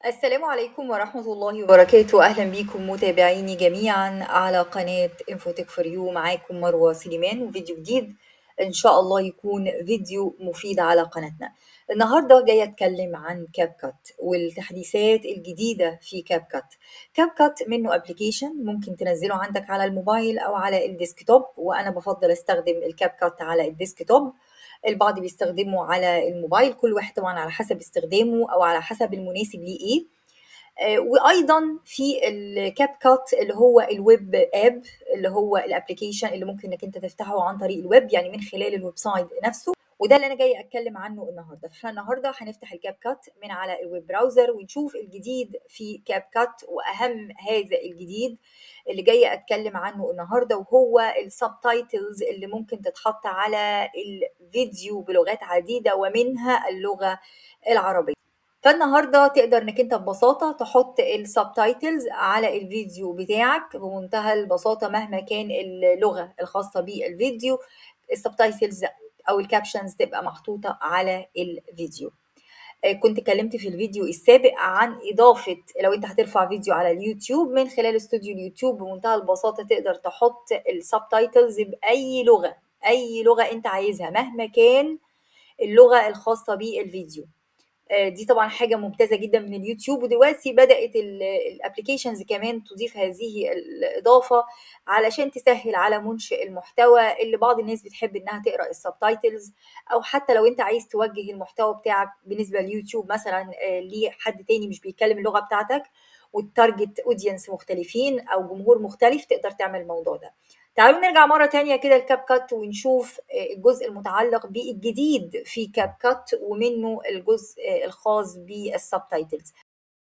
السلام عليكم ورحمة الله وبركاته أهلا بيكم متابعيني جميعا على قناة انفوتك فور يو معاكم مروة سليمان وفيديو جديد إن شاء الله يكون فيديو مفيد على قناتنا النهاردة جاية أتكلم عن كاب كات والتحديثات الجديدة في كاب كات كاب كات منه ابلكيشن ممكن تنزله عندك على الموبايل أو على الديسكتوب وأنا بفضل أستخدم الكاب كات على الديسكتوب البعض بيستخدمه على الموبايل كل واحد طبعا على حسب استخدامه او على حسب المناسب ليه ايه آه، وايضا في الكاب كات اللي هو الويب اب اللي هو الابلكيشن اللي ممكن انك انت تفتحه عن طريق الويب يعني من خلال الويب سايت نفسه وده اللي انا جاي اتكلم عنه النهارده فاحنا النهارده هنفتح الكاب كات من على الويب براوزر ونشوف الجديد في كاب كات واهم هذا الجديد اللي جاي اتكلم عنه النهارده وهو السبتايتلز اللي ممكن تتحط على الفيديو بلغات عديده ومنها اللغه العربيه فالنهارده تقدر انك انت ببساطه تحط السبتايتلز على الفيديو بتاعك بمنتهى البساطه مهما كان اللغه الخاصه بالفيديو السبتايتلز او الكابشنز تبقى محطوطه على الفيديو آه، كنت اتكلمت في الفيديو السابق عن اضافه لو انت هترفع فيديو على اليوتيوب من خلال استوديو اليوتيوب بمنتهى البساطه تقدر تحط السبتايتلز باي لغه اي لغه انت عايزها مهما كان اللغه الخاصه بالفيديو آه، دي طبعا حاجه ممتازه جدا من اليوتيوب ودلوقتي بدات الابلكيشنز كمان تضيف هذه الاضافه علشان تسهل على منشئ المحتوى اللي بعض الناس بتحب انها تقرا السبتايتلز او حتى لو انت عايز توجه المحتوى بتاعك بالنسبه لليوتيوب مثلا آه، لحد تاني مش بيتكلم اللغه بتاعتك وتارجت اودينس مختلفين او جمهور مختلف تقدر تعمل الموضوع ده تعالوا نرجع مرة تانية كده الكاب كات ونشوف آه، الجزء المتعلق بالجديد في كاب كات ومنه الجزء آه، الخاص بالسبتايتلز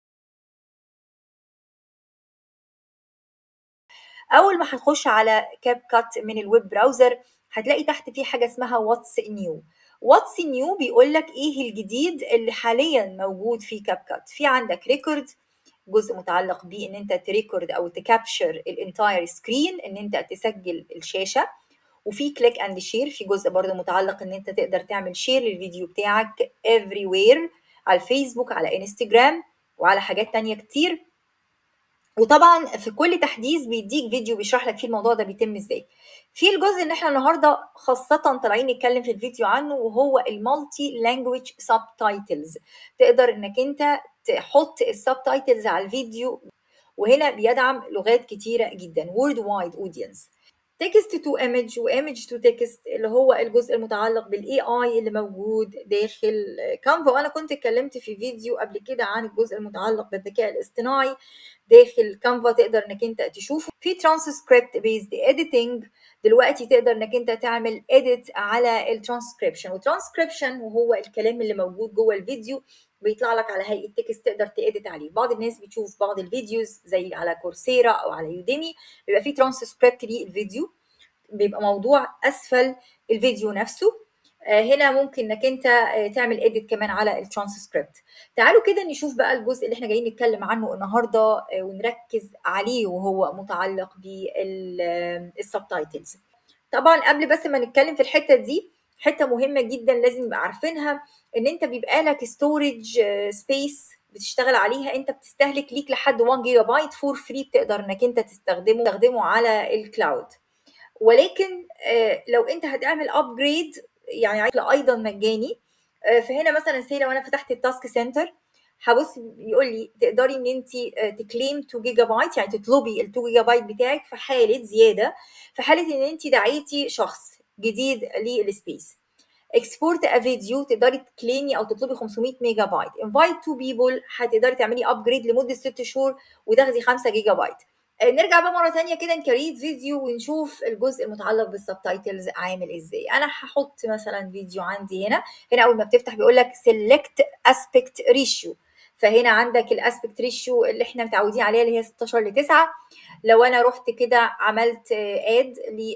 اول ما هتخش على كاب كات من الويب براوزر هتلاقي تحت في حاجه اسمها واتس نيو واتس نيو بيقول لك ايه الجديد اللي حاليا موجود في كاب كات في عندك ريكورد جزء متعلق بان انت تريكورد او تكابشر الانتاير سكرين ان انت تسجل الشاشه وفي كليك اند شير في جزء برضه متعلق ان انت تقدر تعمل شير للفيديو بتاعك every where على الفيسبوك على انستجرام وعلى حاجات تانية كتير وطبعا في كل تحديث بيديك فيديو بيشرح لك فيه الموضوع ده بيتم ازاي في الجزء اللي احنا النهارده خاصه طالعين نتكلم في الفيديو عنه وهو المالتي لانجويج سب تايتلز تقدر انك انت تحط السب تايتلز على الفيديو وهنا بيدعم لغات كتيره جدا وورد وايد اودينس تكست تو ايمج وايمج تو تكست اللي هو الجزء المتعلق بالاي اي اللي موجود داخل كانفا وانا كنت اتكلمت في فيديو قبل كده عن الجزء المتعلق بالذكاء الاصطناعي داخل كانفا تقدر انك انت تشوفه في ترانسكريبت بيزد اديتنج دلوقتي تقدر انك انت تعمل اديت على الترانسكريبشن والترانسكريبشن وهو الكلام اللي موجود جوه الفيديو بيطلع لك على هيئه تكست تقدر تedit عليه بعض الناس بتشوف بعض الفيديوز زي على كورسيرا او على يوديمي بيبقى فيه ترانسكريبت للفيديو بيبقى موضوع اسفل الفيديو نفسه آه، هنا ممكن انك انت آه، تعمل اديت كمان على الترانسكريبت تعالوا كده نشوف بقى الجزء اللي احنا جايين نتكلم عنه النهارده آه، ونركز عليه وهو متعلق بالسبتايتلز طبعا قبل بس ما نتكلم في الحته دي حته مهمه جدا لازم نبقى عارفينها ان انت بيبقى لك ستورج سبيس بتشتغل عليها انت بتستهلك ليك لحد 1 جيجا بايت فور فري بتقدر انك انت تستخدمه تستخدمه على الكلاود ولكن لو انت هتعمل ابجريد يعني ايضا مجاني فهنا مثلا سي لو انا فتحت التاسك سنتر هبص يقول لي تقدري ان انت تكليم 2 جيجا بايت يعني تطلبي ال 2 جيجا بايت بتاعك في حاله زياده في حاله ان انت دعيتي شخص جديد للسبيس اكسبورت ا فيديو تقدري تكليمي او تطلبي 500 ميجا بايت انفايت تو بيبول هتقدري تعملي ابجريد لمده 6 شهور وتاخدي 5 جيجا بايت نرجع بقى مره ثانيه كده نكريت فيديو ونشوف الجزء المتعلق بالسبتايتلز عامل ازاي انا هحط مثلا فيديو عندي هنا هنا اول ما بتفتح بيقول لك سيلكت اسبكت ريشيو فهنا عندك الاسبكت ريشيو اللي احنا متعودين عليها اللي هي 16 ل 9 لو انا رحت كده عملت اد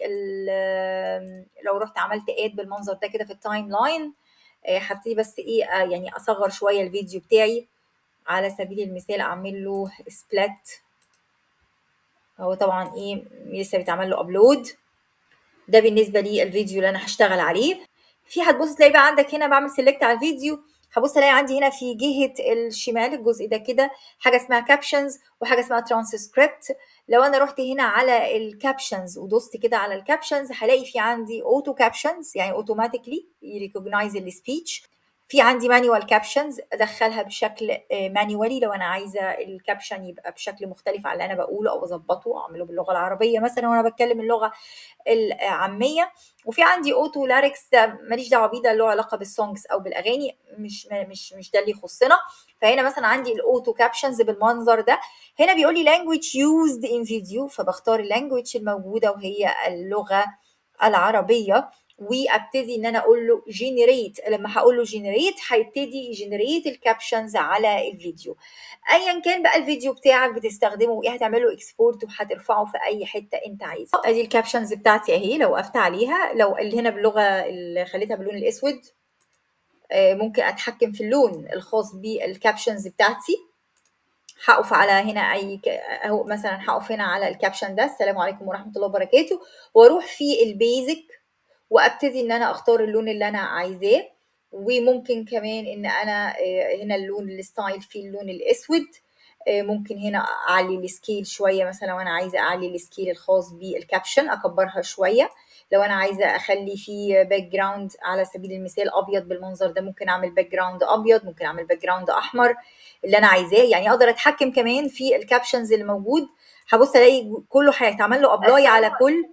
لو رحت عملت اد بالمنظر ده كده في التايم لاين هبتدي بس ايه يعني اصغر شويه الفيديو بتاعي على سبيل المثال اعمل له سبلات هو طبعا ايه لسه بيتعمل له ابلود ده بالنسبه لي الفيديو اللي انا هشتغل عليه في هتبص تلاقي بقى عندك هنا بعمل سيلكت على الفيديو هبص الاقي عندي هنا في جهه الشمال الجزء ده كده حاجه اسمها كابشنز وحاجه اسمها ترانسكريبت لو انا رحت هنا على الكابشنز ودوست كده على الكابشنز هلاقي في عندي اوتو كابشنز يعني اوتوماتيكلي يريكوجنايز السبيتش في عندي مانيوال كابشنز ادخلها بشكل مانيوالي لو انا عايزه الكابشن يبقى بشكل مختلف على اللي انا بقوله او اظبطه اعمله باللغه العربيه مثلا وانا بتكلم اللغه العاميه وفي عندي اوتو لاريكس ده ماليش دعوه بيه ده له علاقه بالسونجز او بالاغاني مش مش مش ده اللي يخصنا فهنا مثلا عندي الاوتو كابشنز بالمنظر ده هنا بيقول لي language used in video فبختار اللانجوج الموجوده وهي اللغه العربيه وابتدي ان انا اقول له جنريت لما هقول له جنريت هيبتدي يجنريت الكابشنز على الفيديو ايا كان بقى الفيديو بتاعك بتستخدمه ايه هتعمل له اكسبورت وهترفعه في اي حته انت عايزها ادي الكابشنز بتاعتي اهي لو وقفت عليها لو اللي هنا باللغه اللي خليتها باللون الاسود ممكن اتحكم في اللون الخاص بالكابشنز بتاعتي هقف على هنا اي اهو مثلا هقف هنا على الكابشن ده السلام عليكم ورحمه الله وبركاته واروح في البيزك وابتدي ان انا اختار اللون اللي انا عايزاه وممكن كمان ان انا هنا اللون الستايل فيه اللون الاسود ممكن هنا اعلي السكيل شويه مثلا لو انا عايزه اعلي السكيل الخاص بالكابشن اكبرها شويه لو انا عايزه اخلي فيه باك جراوند على سبيل المثال ابيض بالمنظر ده ممكن اعمل باك جراوند ابيض ممكن اعمل باك جراوند احمر اللي انا عايزاه يعني اقدر اتحكم كمان في الكابشنز اللي موجود هبص الاقي كله هيتعمل له ابلاي على كل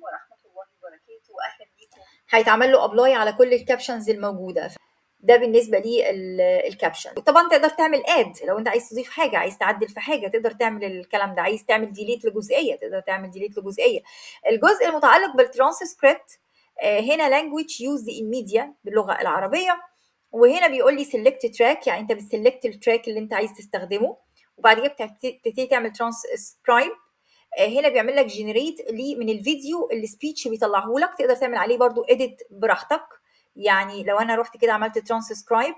هيتعمل له ابلاي على كل الكابشنز الموجوده ده بالنسبه لي الكابشن طبعا تقدر تعمل اد لو انت عايز تضيف حاجه عايز تعدل في حاجه تقدر تعمل الكلام ده عايز تعمل ديليت لجزئيه تقدر تعمل ديليت لجزئيه الجزء المتعلق بالترانسكريبت هنا language used in media باللغه العربيه وهنا بيقول لي select track يعني انت بتسلكت التراك اللي انت عايز تستخدمه وبعد كده بتبتدي تعمل ترانسكرايب هنا بيعمل لك جنريت لي من الفيديو السبيتش بيطلعه لك تقدر تعمل عليه برضو اديت براحتك يعني لو انا رحت كده عملت ترانسكرايب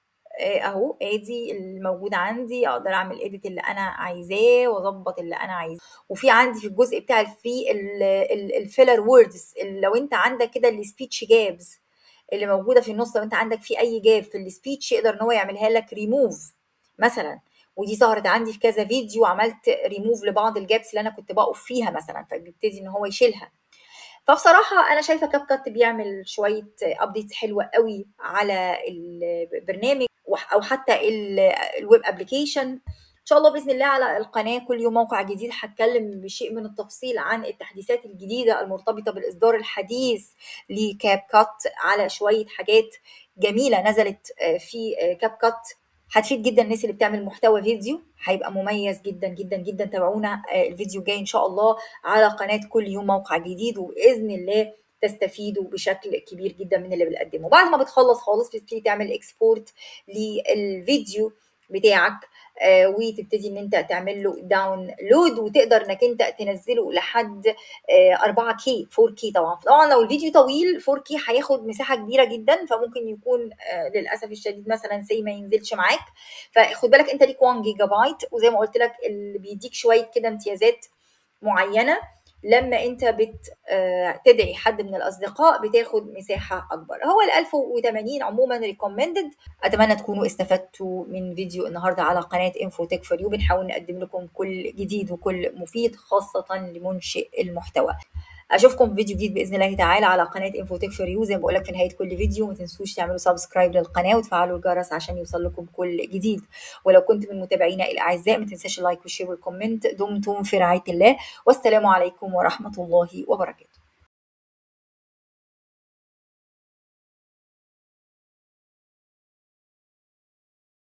اهو ادي الموجود عندي اقدر اعمل اديت اللي انا عايزاه واظبط اللي انا عايزاه وفي عندي في الجزء بتاع الفري الفيلر ووردز لو انت عندك كده السبيتش جابز اللي موجوده في النص لو انت عندك في اي جاب في السبيتش يقدر ان هو يعملها لك ريموف مثلا ودي ظهرت عندي في كذا فيديو عملت ريموف لبعض الجابس اللي انا كنت بقف فيها مثلا فبيبتدي ان هو يشيلها فبصراحة أنا شايفة كاب كات بيعمل شوية أبديتس حلوة قوي على البرنامج أو حتى الويب أبليكيشن إن شاء الله بإذن الله على القناة كل يوم موقع جديد هتكلم بشيء من التفصيل عن التحديثات الجديدة المرتبطة بالإصدار الحديث لكاب كات على شوية حاجات جميلة نزلت في كاب كات هتفيد جدا الناس اللي بتعمل محتوى فيديو هيبقى مميز جدا جدا جدا تابعونا الفيديو الجاي ان شاء الله على قناه كل يوم موقع جديد وباذن الله تستفيدوا بشكل كبير جدا من اللي بنقدمه بعد ما بتخلص خالص بتبتدي تعمل اكسبورت للفيديو بتاعك آه وتبتدي ان انت تعمل له داونلود وتقدر انك انت تنزله لحد آه 4 كي 4 كي طبعا طبعا لو الفيديو طويل 4 كي هياخد مساحه كبيره جدا فممكن يكون آه للاسف الشديد مثلا زي ما ينزلش معاك فخد بالك انت ليك 1 جيجا بايت وزي ما قلت لك اللي بيديك شويه كده امتيازات معينه لما انت بتدعي حد من الاصدقاء بتاخد مساحه اكبر هو ال 1080 عموما ريكومندد اتمنى تكونوا استفدتوا من فيديو النهارده على قناه انفوتك فور يو بنحاول نقدم لكم كل جديد وكل مفيد خاصه لمنشئ المحتوى اشوفكم في فيديو جديد باذن الله تعالى على قناه انفوتك فور يو زي ما بقول لك في نهايه كل فيديو ما تنسوش تعملوا سبسكرايب للقناه وتفعلوا الجرس عشان يوصل لكم كل جديد ولو كنت من متابعينا الاعزاء ما تنساش اللايك والشير والكومنت دمتم في رعايه الله والسلام عليكم ورحمه الله وبركاته